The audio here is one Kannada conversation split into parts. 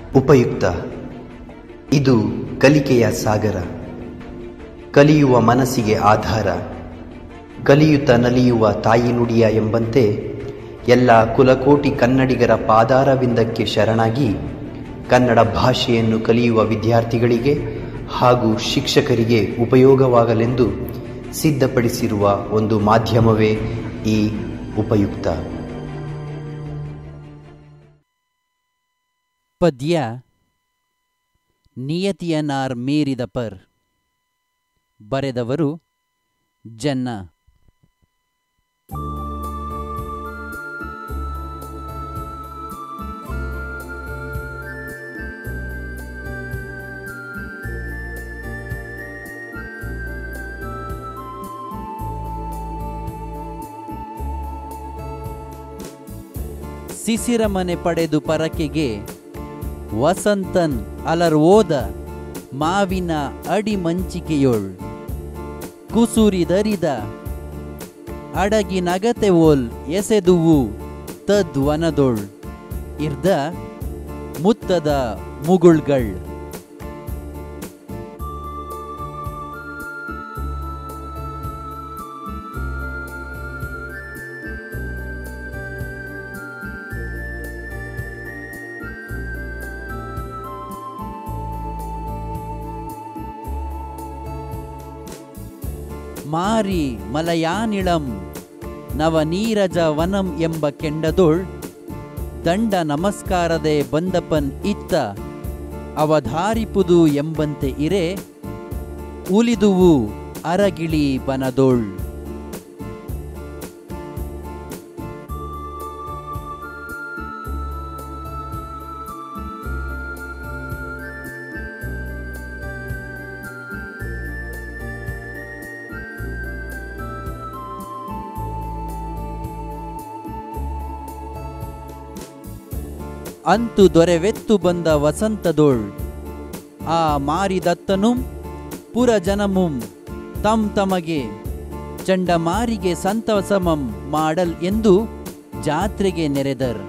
ಉಪಯುಕ್ತ ಇದು ಕಲಿಕೆಯ ಸಾಗರ ಕಲಿಯುವ ಮನಸ್ಸಿಗೆ ಆಧಾರ ಕಲಿಯುತ್ತ ನಲಿಯುವ ತಾಯಿ ನುಡಿಯ ಎಂಬಂತೆ ಎಲ್ಲ ಕುಲಕೋಟಿ ಕನ್ನಡಿಗರ ಪಾದಾರವಿಂದಕ್ಕೆ ಶರಣಾಗಿ ಕನ್ನಡ ಭಾಷೆಯನ್ನು ಕಲಿಯುವ ವಿದ್ಯಾರ್ಥಿಗಳಿಗೆ ಹಾಗೂ ಶಿಕ್ಷಕರಿಗೆ ಉಪಯೋಗವಾಗಲೆಂದು ಸಿದ್ಧಪಡಿಸಿರುವ ಒಂದು ಮಾಧ್ಯಮವೇ ಈ ಉಪಯುಕ್ತ ಪದ್ಯ ನಿಯತಿಯನಾರ್ ಮೀರಿದ ಪರ್ ಬರೆದವರು ಜನ್ನ ಸಿಸಿರ ಮನೆ ಪಡೆದು ಪರಕೆಗೆ ವಸಂತನ್ ಅಲರ್ ಓದ ಮಾವಿನ ಅಡಿ ಮಂಚಿಕೆಯೊಳ್ ಕುಸುರಿದರಿದ ಅಡಗಿ ನಗತೆ ಓಲ್ ಎಸೆದುವು ತದ್ವನದೊಳ್ ಇರ್ದ ಮುತ್ತದ ಮುಗುಳ್ಗಳ್ ಮಾರಿ ಮಲಯಾನಿಳಂ ನವನೀರಜ ವನಂ ಎಂಬ ಕೆಂಡದೊಳ್ ದಂಡ ನಮಸ್ಕಾರದೆ ಬಂದಪನ್ ಇತ್ತ ಅವಧಾರಿಪುದು ಎಂಬಂತೆ ಇರೆ ಉಲಿದುವು ಅರಗಿಳಿ ಬನದೊಳ್ ಅಂತು ದೊರೆವೆತ್ತು ಬಂದ ವಸಂತದೋಳ್ ಆ ಮಾರಿದತ್ತನುಂ ಪುರಜನಮುಂ ತಮ್ ತಮಗೆ ಚಂಡಮಾರಿಗೆ ಸಂತಸಮಂ ಮಾಡಲ್ ಎಂದು ಜಾತ್ರೆಗೆ ನೆರೆದರ್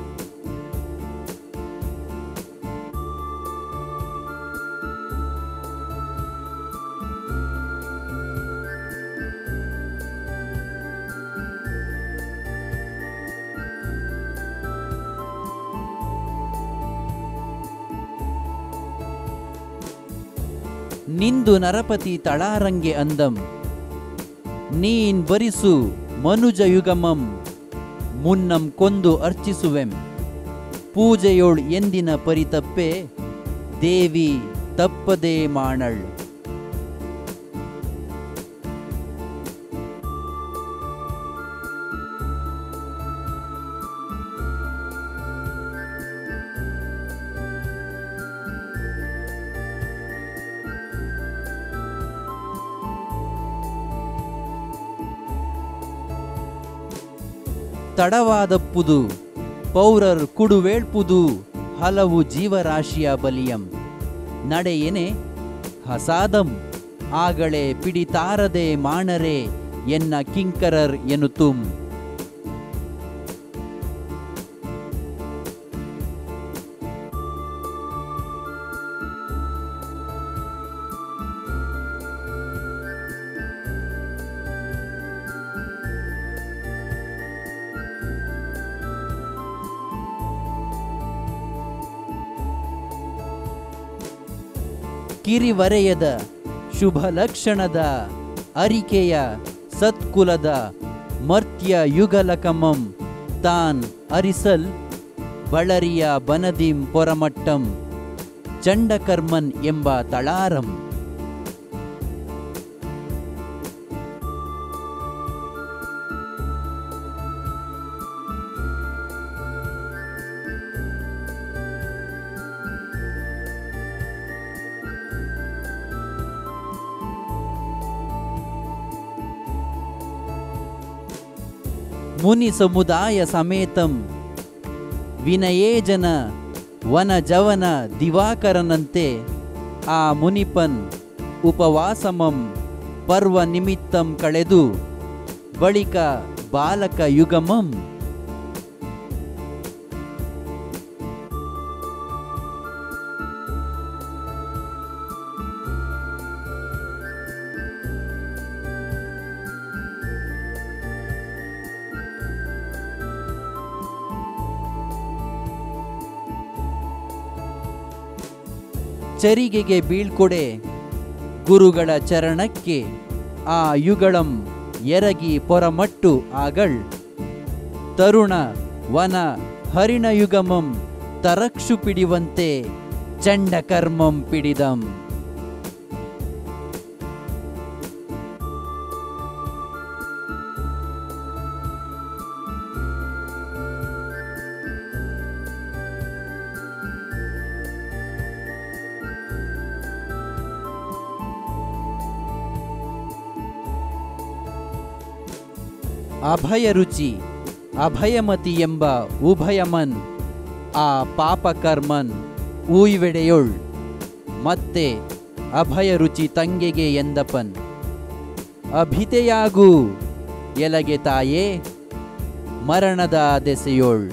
ನಿಂದು ನರಪತಿ ತಳಾರಂಗೆ ಅಂದಂ ನೀನ್ ಬರಿಸು ಮನುಜ ಯುಗಮಂ ಮುನ್ನಂ ಕೊಂದು ಅರ್ಚಿಸುವೆಂ ಪೂಜೆಯೋಳ್ ಎಂದಿನ ಪರಿತಪ್ಪೆ ದೇವಿ ತಪ್ಪದೇ ಮಾಡಳ್ ತಡವಾದಪ್ಪುದು ಪೌರರ್ ಕುಡುವೇಳ್ಪುದು ಹಲವು ಜೀವರಾಶಿಯ ಬಲಿಯಂ ನಡೆಯೆನೆ ಹಸಾದಂ ಆಗಳೇ ಪಿಡಿತಾರದೆ ಮಾಣರೆ ಎನ್ನ ಕಿಂಕರರ್ ಎನ್ನುತ್ತುಂ ಕಿರಿವರೆಯದ ಶುಭ ಲಕ್ಷಣದ ಅರಿಕೆಯ ಸತ್ಕುಲದ ಮರ್ತ್ಯ ಯುಗಲಕಮಂ ತಾನ್ ಅರಿಸಲ್ ಬಳರಿಯ ಬನದಿಂ ಪೊರಮಟ್ಟಂ ಚಂಡಕರ್ಮನ್ ಎಂಬ ತಳಾರಂ ಮುನಿ ಸಮುದಾಯ ಸಮೇತಂ ವಿನಯೇಜನ ವನ ಜವನ ದಿವಾಕರನಂತೆ ಆ ಮುನಿಪನ್ ಉಪವಾಸಮಂ ಪರ್ವ ನಿಮಿತ್ತಂ ಕಳೆದು ಬಳಿಕ ಬಾಲಕ ಯುಗಮಂ ಚರಿಗೆಗೆ ಬೀಳ್ಕೊಡೆ ಗುರುಗಳ ಚರಣಕ್ಕೆ ಆ ಯುಗಳಂ ಎರಗಿ ಪೊರಮಟ್ಟು ಆಗಳ್ ತರುಣ ವನ ಹರಿಣಯುಗಮಂ ತರಕ್ಷು ಪಿಡಿವಂತೆ ಚಂಡಕರ್ಮಂ ಪಿಡಿದಂ ಅಭಯ ರುಚಿ ಅಭಯಮತಿ ಎಂಬ ಉಭಯಮನ್ ಆ ಪಾಪಕರ್ಮನ್ ಊಯ್ವೆಡೆಯೊಳ್ ಮತ್ತೆ ಅಭಯ ರುಚಿ ತಂಗೆಗೆ ಎಂದಪನ್ ಅಭಿತೆಯಾಗು ಎಲಗೆ ತಾಯೇ ಮರಣದ ದೆಸೆಯೋಳ್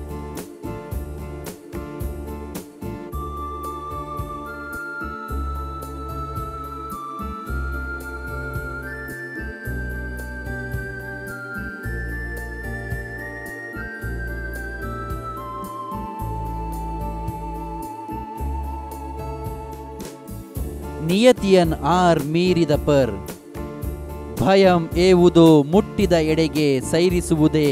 ನಿಯತಿಯನ್ ಆರ್ ಮೀರಿದ ಪರ್ ಭಯಂ ಏವುದೋ ಮುಟ್ಟಿದ ಎಡೆಗೆ ಸೈರಿಸುವುದೇ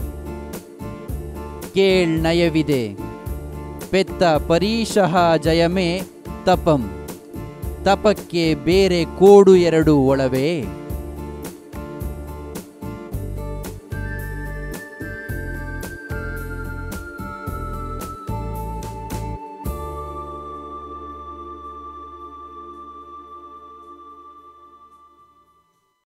ಕೇಳ್ ನಯವಿದೆ ಪೆತ್ತ ಪರೀಶಃ ಜಯಮೇ ತಪಂ ತಪಕ್ಕೆ ಬೇರೆ ಕೋಡು ಎರಡು ಒಳವೇ